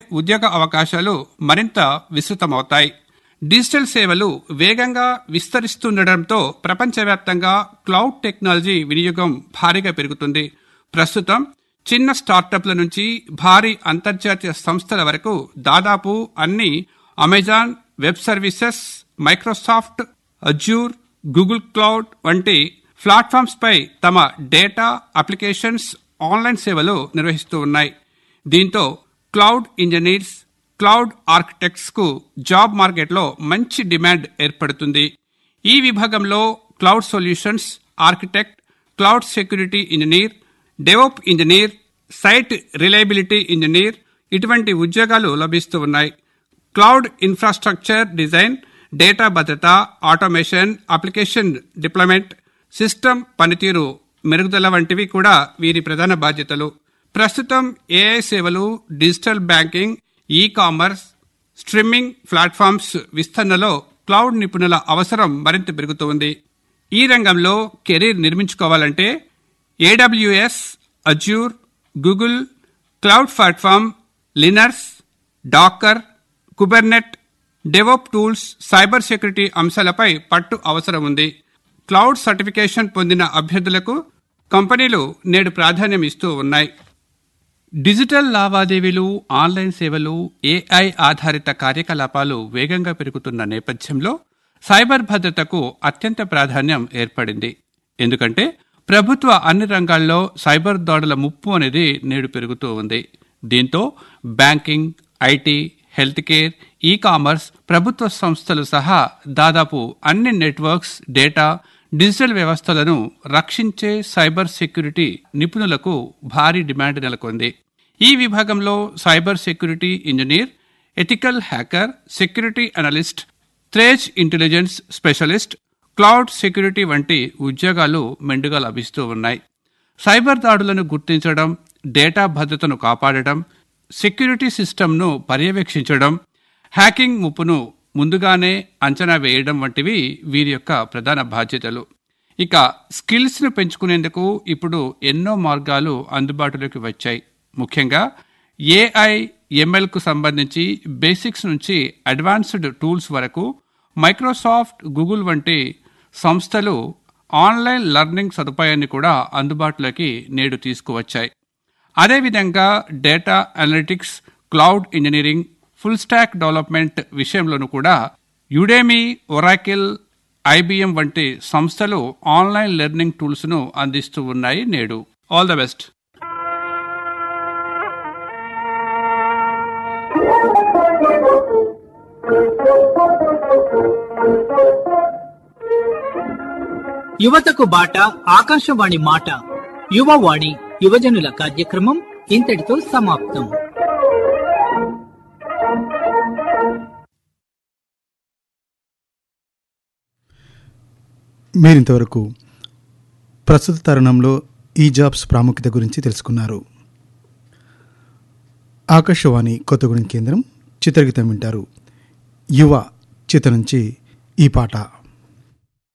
ఉద్యోగ అవకాశాలు మరింత విస్తృతమవుతాయి డిజిటల్ సేవలు వేగంగా విస్తరిస్తుండటంతో ప్రపంచవ్యాప్తంగా క్లౌడ్ టెక్నాలజీ వినియోగం భారీగా పెరుగుతుంది ప్రస్తుతం చిన్న స్టార్టప్ల నుంచి భారీ అంతర్జాతీయ సంస్థల వరకు దాదాపు అన్ని Amazon web services Microsoft Azure Google cloud వంటి ప్లాట్ఫామ్స్ పై తమ డేటా అప్లికేషన్స్ ఆన్లైన్ సేవలు నిర్వహిస్తూ ఉన్నాయి దీంతో క్లౌడ్ ఇంజనీర్స్ క్లౌడ్ ఆర్కిటెక్ట్స్ కు జాబ్ మార్కెట్లో మంచి డిమాండ్ ఏర్పడుతుంది ఈ విభాగంలో cloud solutions architect cloud security engineer DevOps engineer site reliability engineer ఇటువంటి ఉద్యోగాలు లభిస్తూ ఉన్నాయి క్లౌడ్ ఇన్ఫ్రాస్ట్రక్చర్ డిజైన్ డేటా భద్రత ఆటోమేషన్ అప్లికేషన్ డిప్లాయ్మెంట్ సిస్టమ్ పనితీరు మెరుగుదల వంటివి కూడా వీరి ప్రధాన బాధ్యతలు ప్రస్తుతం ఏఐ సేవలు digital banking e commerce streaming platforms విస్తరణలో క్లౌడ్ నిపుణుల అవసరం మరింత పెరుగుతోంది ఈ రంగంలో కెరీర్ నిర్మించుకోవాలంటే AWS Azure Google cloud platform Linux docker Kubernetes DevOps tools cyber security అంశాలపై పట్టు అవసరం ఉంది క్లౌడ్ సర్టిఫికేషన్ పొందిన అభ్యర్థులకు కంపెనీలు నేడు ప్రాధాన్యం ఇస్తూ ఉన్నాయి డిజిటల్ లావాదేవీలు ఆన్లైన్ సేవలు ఏఐ ఆధారిత కార్యకలాపాలు వేగంగా పెరుగుతున్న నేపథ్యంలో సైబర్ భద్రతకు అత్యంత ప్రాధాన్యం ఏర్పడింది ఎందుకంటే ప్రభుత్వ అన్ని రంగాల్లో సైబర్ దాడుల ముప్పు అనేది నేడు పెరుగుతూ ఉంది దీంతో banking IT health care e commerce ప్రభుత్వ సంస్థలు సహా దాదాపు అన్ని నెట్వర్క్స్ డేటా డిజిటల్ వ్యవస్థలను రక్షించే సైబర్ సెక్యూరిటీ నిపుణులకు భారీ డిమాండ్ నెలకొంది ఈ విభాగంలో cyber security engineer ethical hacker security analyst threat intelligence specialist cloud security వంటి ఉద్యోగాలు మెండుగా లభిస్తూ ఉన్నాయి సైబర్ దాడులను గుర్తించడం డేటా భద్రతను కాపాడడం సెక్యూరిటీ సిస్టమ్ను పర్యవేక్షించడం హ్యాకింగ్ ముప్పును ముందుగానే అంచనా వేయడం వంటివి వీరి యొక్క ప్రధాన బాధ్యతలు ఇక స్కిల్స్ను పెంచుకునేందుకు ఇప్పుడు ఎన్నో మార్గాలు అందుబాటులోకి వచ్చాయి ముఖ్యంగా ఏఐ ఎంఎల్కు సంబంధించి బేసిక్స్ నుంచి అడ్వాన్స్డ్ టూల్స్ వరకు మైక్రోసాఫ్ట్ గూగుల్ వంటి సంస్థలు ఆన్లైన్ లెర్నింగ్ సదుపాయాన్ని కూడా అందుబాటులోకి నేడు తీసుకువచ్చాయి అదేవిధంగా data analytics cloud engineering full stack development విషయంలోనూ కూడా యుడేమీ ఒరాకిల్ ఐబిఎం వంటి సంస్థలు ఆన్లైన్ లెర్నింగ్ టూల్స్ను అందిస్తూ ఉన్నాయి నేడు ఆల్ ద బెస్ట్ యువతకు బాట ఆకాశవాణి మాట యువవాణి యువజనుల కార్యక్రమం ఇంతటితో సమాప్తం మీరింతవరకు ప్రస్తుత తరుణంలో ఈ జాబ్స్ ప్రాముఖ్యత గురించి తెలుసుకున్నారు ఆకాశవాణి కొత్తగూడెం కేంద్రం చిత్రగీతం వింటారు యువ చిత్ర నుంచి ఈ పాట